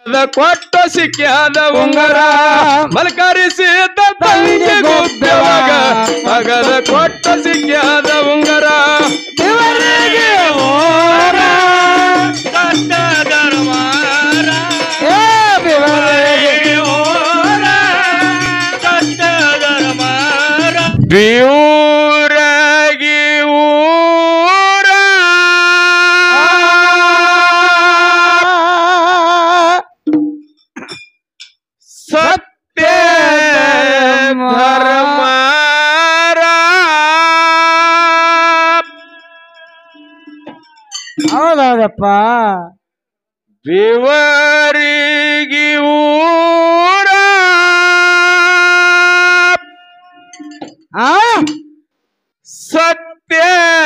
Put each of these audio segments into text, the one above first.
ಅದ ಕೊಟ್ಟ ಸಿಕ್ಕ್ಯಾದ ಉಂಗರ ಮಲ್ಕರಿಸಿದ್ದ ತಂಗಿ ಗುದ್ದವಾಗ ಮಗದ ಕೊಟ್ಟ ಸಿಕ್ಕ್ಯಾದ ಉಂಗರ ದೇವರಿಗೆ ಓರ ಏ ದೇವರಿಗೆ ಬಿಯೂರಾಗಿ ಊರ ಸತ್ಯ ಧರ್ಮಾರ ಹೌದೌದಪ್ಪ ಬಿವರಿಗೆ ಊರ ಆ ಸತ್ಯ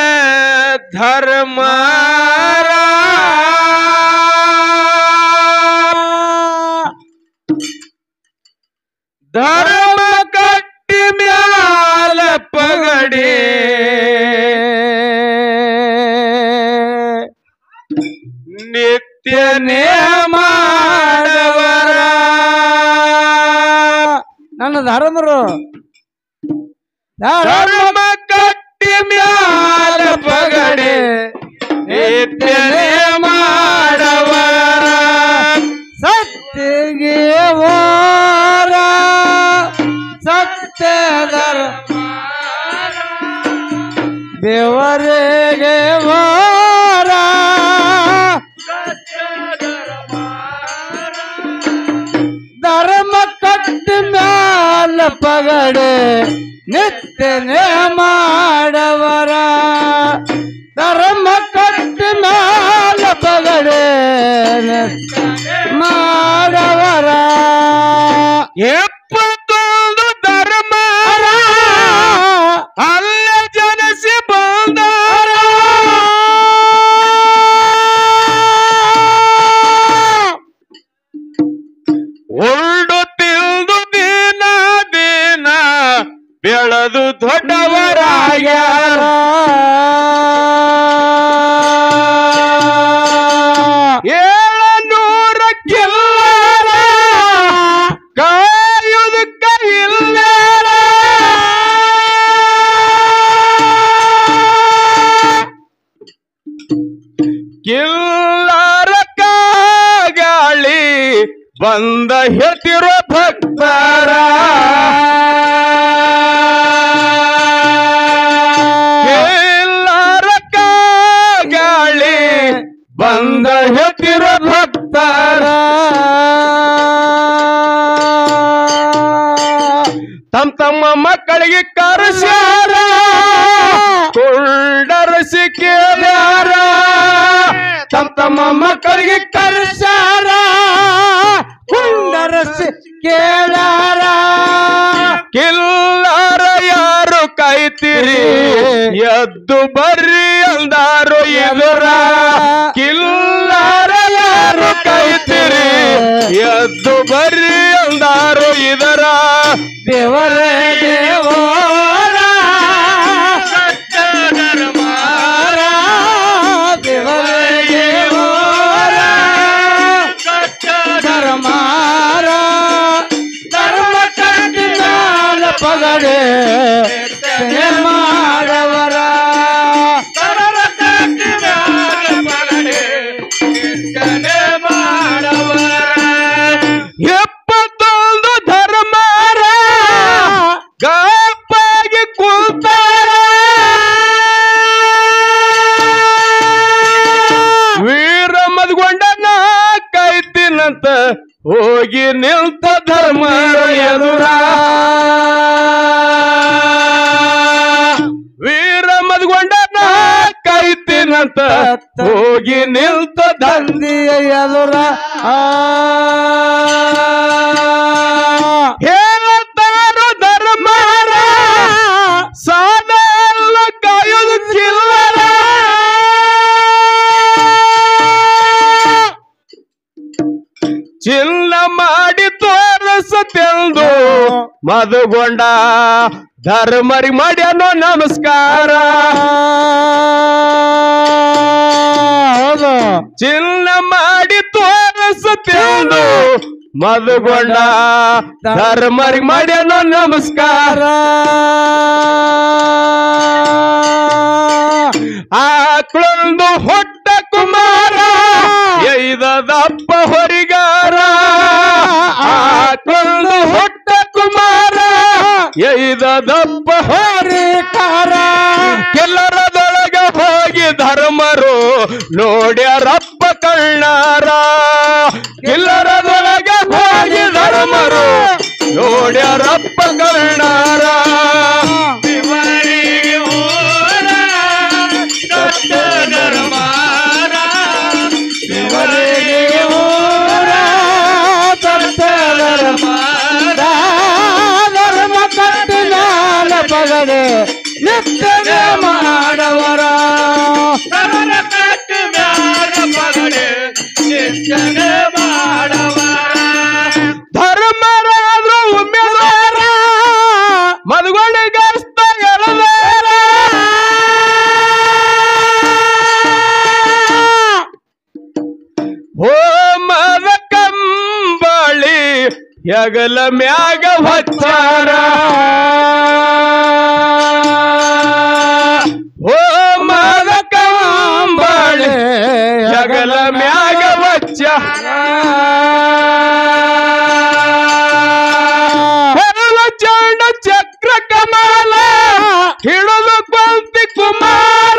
ಧರ್ಮಾರ ಧರ್ಮ ಕಟ್ಟಿ ಮ್ಯಾಲ ಪಗಡಿ ನಿತ್ಯ ಮಾಡವರ ನನ್ನ ಧರ್ಮರು ಧರ್ಮ ಕಟ್ಟಿ ಮ್ಯಾಲ ಪಗಡಿ ನಿತ್ಯ ಮಾಡವರ ಸತ್ಯಗೆ ಓರ ಸತ್ಯ ಧರ್ಮ ದೇವರಿಗೆ ಓರ ಧರ್ಮ ಕಟ್ಟಿ ಮ್ಯಾಲ ಪಗಡೆ ನಿತ್ಯನೇ ಮಾಡವರ ಧರ್ಮ ಕಟ್ಟಿ ಮ್ಯಾಲ ಪಗಡೆ ನಿತ್ಯ ಮಾಡವರ ಎಪ್ಪತ್ತೊಂದು ಧರ್ಮ ಅಲ್ಲ ಜನಸಿ ಬಂದಾರ ಉಂಡು ತಿಂದು ದಿನ ದಿನ ಬೆಳೆದು ದೊಡ್ಡವರಾಗ್ಯಾರ ಏಳನೂರ ಕಿಲ್ಲರ ಕಾಯುವುದಕ್ಕ ಇಲ್ಲರ ಕಿಲ್ಲರ ಕಾಗಾಳಿ ಬಂದ ಹೇಳ್ತಿರೋ ಭಕ್ತರ ಕಿಲ್ಲರ ಕಾಗಾಳಿ ಬಂದ ಹೇಳ್ತಿರೋ ಭಕ್ತರ ತಮ್ಮ ತಮ್ಮ ಮಕ್ಕಳಿಗೆ ಕರೆಸ್ಯಾರ ಕುಳ್ಳರಸಿ ಕೇಳ್ಯಾರ ತಮ್ಮ ತಮ್ಮ ಮಕ್ಕಳಿಗೆ ಕರೆಸ್ಯಾರ ಕುಂಡರಸಿ ಕೇಳಾರ ಕಿಲ್ಲಾರ ಯಾರು ಕಾಯ್ತೀರಿ ಎದ್ದು ಬರ್ರಿ ಅಂದಾರು ಎದುರ ಕಿಲ್ಲಾರ ಯಾರು ಕಾಯ್ತೀರಿ ಎದ್ದು ಬರ್ರಿ ಅಂದಾರು ಇದರ ದೇವರ ದೇವರ ದೇವರ ದೇವರ ಧರ್ಮಾರ ಧರ್ಮ ಕಟ್ಟಿ ಮ್ಯಾಲ ಪಗಡೆ ಮಾಡವರ ಎಪ್ಪತ್ತೊಂದು ಧರ್ಮಾರ ಗಪ್ಪಾಗಿ ಕೂತಾರ ವೀರ ಮದ್ಗೊಂಡನ ಕಾಯ್ತೀನಂತ ಹೋಗಿ ನಿಲ್ತ ಧರ್ಮ ಎದುರ ವೀರ ಮದ್ಗೊಂಡನ ಕಾಯ್ತೀನಂತ ಹೋಗಿ ನಿಲ್ತ ಧರ್ಮ ತಂದೆಯ ಎದುರ ಆ ಹೇಳ್ತಾರೋ ಧರ್ಮಾರ ಸಾದಲ್ಲ ಕಾಯೋದು ಚಿಲ್ಲರ ಚಿನ್ನ ಮಾಡಿ ತೋರಿಸತೆಂದು ಮದುಗೊಂಡ ಧರ್ಮರಿ ಮಾಡ್ಯಾನೋ ನಮಸ್ಕಾರ ಹೌದು ಚಿನ್ನ ಮಾಡಿ ತೋರ ತೋರಿಸುತ್ತೇಂದು ಮದುಗೊಂಡ ಧರ್ಮರಿಗೆ ಮಾಡ್ಯಾನೋ ನಮಸ್ಕಾರ ಆಕ್ಳೊಂದು ಹೊಟ್ಟ ಕುಮಾರ ಎಯ್ದದಪ್ಪ ಹೊರಿಗಾರ ಆಕ್ಳೊಂದು ಹೊಟ್ಟ ಕುಮಾರ ಎಯ್ದದಪ್ಪ ಹರಿಕಾರ ಕೆಲರದೊಳಗ ಹೋಗಿ ಧರ್ಮರು ನೋಡ್ಯಾರಪ್ಪ ಕಣ್ಣಾರ ಎಲ್ಲರದೊಳಗ ಹೋಗಿ ಧರ್ಮರು ನೋಡ್ಯಾರಪ್ಪ ಕಣ್ಣಾರ ಶಿವನಿಗೆ ಊರ ಸತ್ಯ ಧರ್ಮಾರ ಶಿವನಿಗೆ ಊರ ಸತ್ಯ ಧರ್ಮಾರ ಧರ್ಮ ಕಟ್ಟಿನಾಲ ಪಗಡೆ ನಿತ್ಯವೇ ಮಾಡವರ ಧರ್ಮ ಕಟ್ಟು ಮ್ಯಾಲ ಪಗಡೆ ನಿತ್ಯನೇ ಮಾಡವರ ಧರ್ಮರಾದ್ರು ಉಮ್ಮೆದಾರ ಮದುಗೊಂಡಿಗಸ್ತ ಎಳದಾರ ಹೋಮದ ಕಂಬಳಿ ಯಗಲ ಮ್ಯಾಗ ಹೊಚ್ಚಾರ ಹೋಮದ ಕಂಬಳಿ ಯಗಲ ಮ್ಯಾಗ ಹೊಚ್ಚಾರ ಹೊರಲ ಚಂಡ ಚಕ್ರ ಕಮಾಲ ಹಿಡಿದು ಕೊಂತಿ ಕುಮಾರ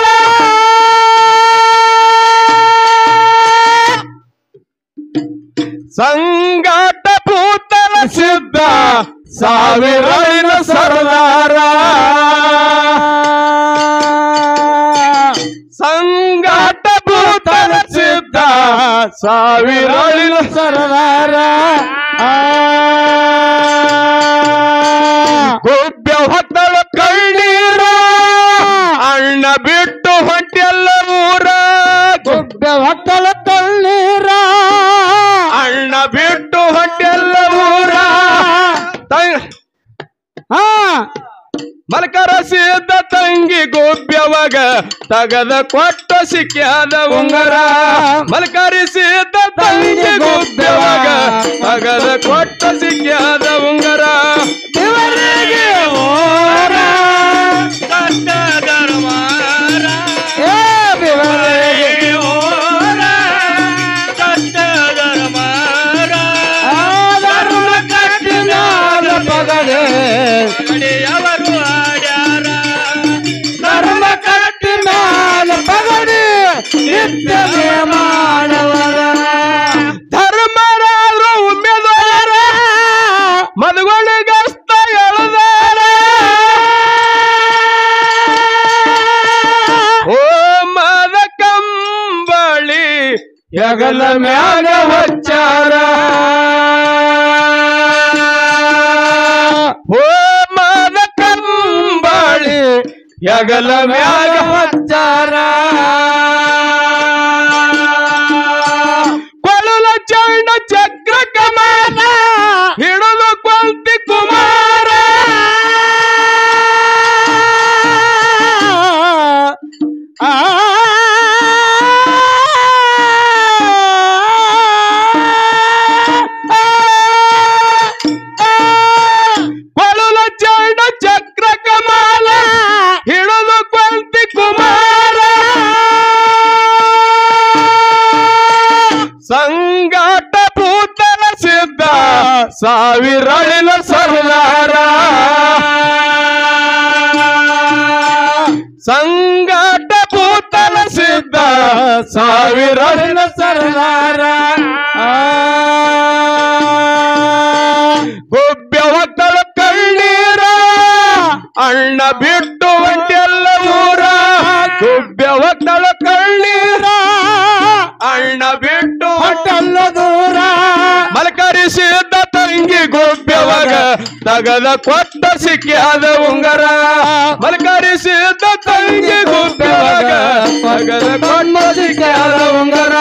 ಸಂಗಾಟ ಭೂತಲ ಸಿದ್ಧ ಸಾವಿರ ಸರ್ದಾರ ಸಂಗಾಟ ಭೂತಲ ಸಿದ್ಧ ಸಾವಿರ ಸರದಾರ ಗುಬ್ಬೆ ಹೊತ್ತಳ ಕಣ್ಣೀರ ಅಣ್ಣ ಬಿಟ್ಟು ಹೊಟ್ಟೆಲ್ಲ ಊರ ಗುಡ್ಡ ಹೊತ್ತಲ ತಳ್ಳೀರ ಅಣ್ಣ ಬಿಟ್ಟು ಹೊಟ್ಟೆಲ್ಲ ಊರ ತ- ಹಾ ಮಲಕರ ಸಿದ್ದ ತಂಗಿ ಗೋಪ್ಯವಾಗ ತಗದ ಕೊಟ್ಟ ಸಿಕ್ಕ್ಯಾದ ಉಂಗರ ಮಲಕರಿ ಸಿದ್ದ ತಂಗಿ ಗೋಪ್ಯವಾಗ ತಗದ ಕೊಟ್ಟ ಸಿಕ್ಕ್ಯಾದ ಉಂಗರ ದೇವರಿಗೆ ಓರ ಏ ದೇವರಿಗೆ ಆ ಧರ್ಮ ಕಟ್ಟಿನಾಲ ಪಗಡೆ ಧರ್ಮ ಕಟ್ಟಿನಾಲ ಪಗಡೆ ನಿತ್ಯವೇ ಮಾಡವರ ಧರ್ಮರಾದ್ರು ಉಮ್ಮೆದಾರ ಮದುಗೊಂಡಿಗಸ್ತ ಎಳದಾರ ಹೋಮದ ಕಂಬಳಿ ಯಗಲ ಮ್ಯಾಗ ಹೊಚ್ಚಾರ ಹೋಮದ ಕಂಬಳಿ ಯಗಲ ಮ್ಯಾಗ ವಚ್ಚಾರ ಕೊಳಲ ಚಂಡ ಚಕ್ರ ಕಮಾನ ಹಿಡಿದು ಕೊಂತಿ ಕುಮಾರ ಆ ಕೊಳಲ ಚಂಡ ಚಕ್ರ ಕಮಾಲ ಹಿಡಿದು ಕೊಂತಿ ಕುಮಾರ ಸಂಗಾಟ ಭೂತಲ ಸಿದ್ಧ ಸಾವಿರಳಿನ ಸರ್ದಾರ ಸಂಗಾಟ ಭೂತಲ ಸಿದ್ಧ ಸಾವಿರಳಿನ ಸರ್ದಾರ ಗುಬ್ಬೆ ಹೊತ್ತಳ ಕಣ್ಣೀರ ಅಣ್ಣ ಬಿಟ್ಟು ಒಂಟೆಲ್ಲ ಊರ ಗುಬ್ಬೆ ಹೊತ್ತಳ ಕಣ್ಣೀರ ಅಣ್ಣ ಬಿಟ್ಟು ಹೊಟ್ಟಲ್ಲ ದೂರ ಮಲಕರಿಸಿದ್ದ ತಂಗಿ ಗುಬ್ಬೆವಾಗ ತಗದ ಕೊಟ್ಟ ಸಿಕ್ಕ್ಯಾದ ಉಂಗರ ಮಲಕರಿಸಿದ್ದ ತಂಗಿ ಗುಬ್ಬೆವಾಗ ತಗದ ಕೊಟ್ಟ ಸಿಕ್ಕ್ಯಾದ ಉಂಗರ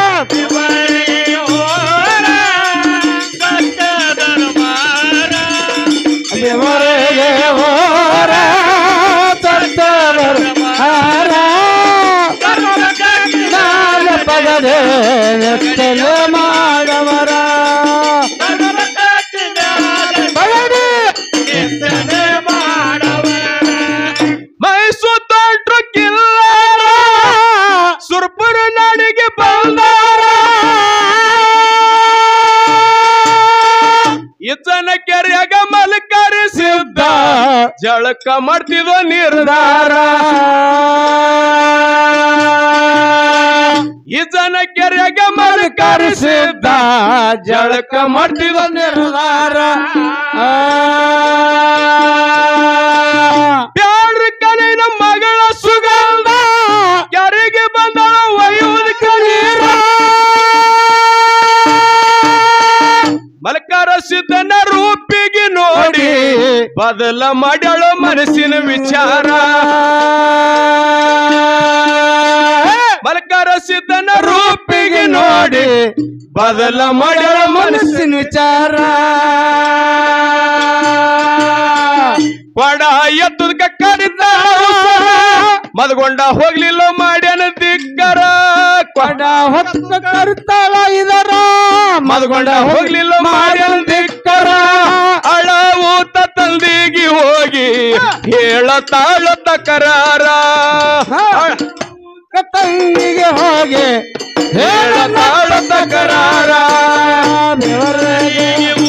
ದೇವರಿಗೆ ಓರ ಸತ್ತವರ ಹಾರ ನಾಲ ಪಗಡೆ ಎತ್ತಲೆ ಮಾಡ ಇಜ್ಜನ ಕೆರೆಯಾಗ ಮಲ್ಕರಿಸಿದ್ದ ಜಳಕ ಮಾಡ್ತಿದ್ವ ನಿರ್ಧಾರ ಇಜ್ಜನ ಕೆರೆಯಾಗ ಮಲ್ಕರಿಸಿದ್ದ ಜಳಕ ಮಾಡ್ತಿದ್ವ ನಿರ್ಧಾರ ಬ್ಯಾಡ್ರ ಕಲಿನ ಮಗಳ ಸುಗಂಧ ಕೆರೆಗೆ ಬಂದಳ ಒಯ್ಯುವುದ ಕರೀರ ಮಲಕಾರ ಸಿದ್ಧನ ರೂಪಿಗೆ ನೋಡಿ ಬದಲ ಮಾಡ್ಯಾಳು ಮನಸ್ಸಿನ ವಿಚಾರ ಮಲಕಾರ ಸಿದ್ಧನ ರೂಪಿಗೆ ನೋಡಿ ಬದಲ ಮಾಡ್ಯಾಳ ಮನಸ್ಸಿನ ಮನಸ್ಸಿನ ವಿಚಾರ ಕೊಡ ಎತ್ತದ ಕಡಿದ ಮದಗೊಂಡ ಹೋಗ್ಲಿಲ್ಲ ಮಾಡ್ಯಾನ ದಿಕ್ಕರ ಕೊಡ ಹೊತ್ತು ಕರುತ್ತಾಳ ಇದರ ಮದಗೊಂಡ ಹೋಗ್ಲಿಲ್ಲ ಮಾಡ್ಯಾನ ದಿಕ್ಕರ ಅಳ ಊತ ತಂದಿಗಿ ಹೋಗಿ ಹೇಳತಾಳ ತಕರಾರ ತಂಗಿಗೆ ಹೋಗಿ ಹೇಳತಾಳ ತಕರಾರ ಬೆವರಿಗೆ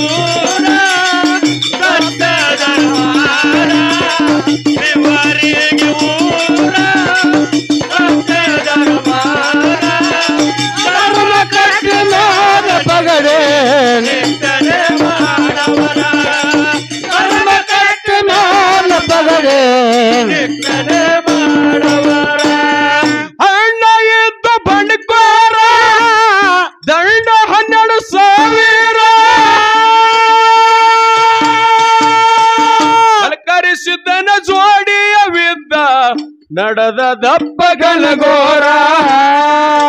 ಧರ್ಮ ಕಟ್ಟಿ ಮೇಲೆ ಪಗಡೆ ಧರ್ಮ ಕಟ್ಟಿ ಮೇಲೆ ಪಗಡೆ ಅಣ್ಣ ಇದ್ದ ಬಂಡ್ಕೋರ ದಂಡ ಹನ್ನೆರಡು ಸಾವಿರ ಅಲಂಕರಿಸಿದ್ದನ ಜೋಡಿಯ ವಿದ್ದ ನಡೆದ ದಪ್ಪ ಗಲಗೋರ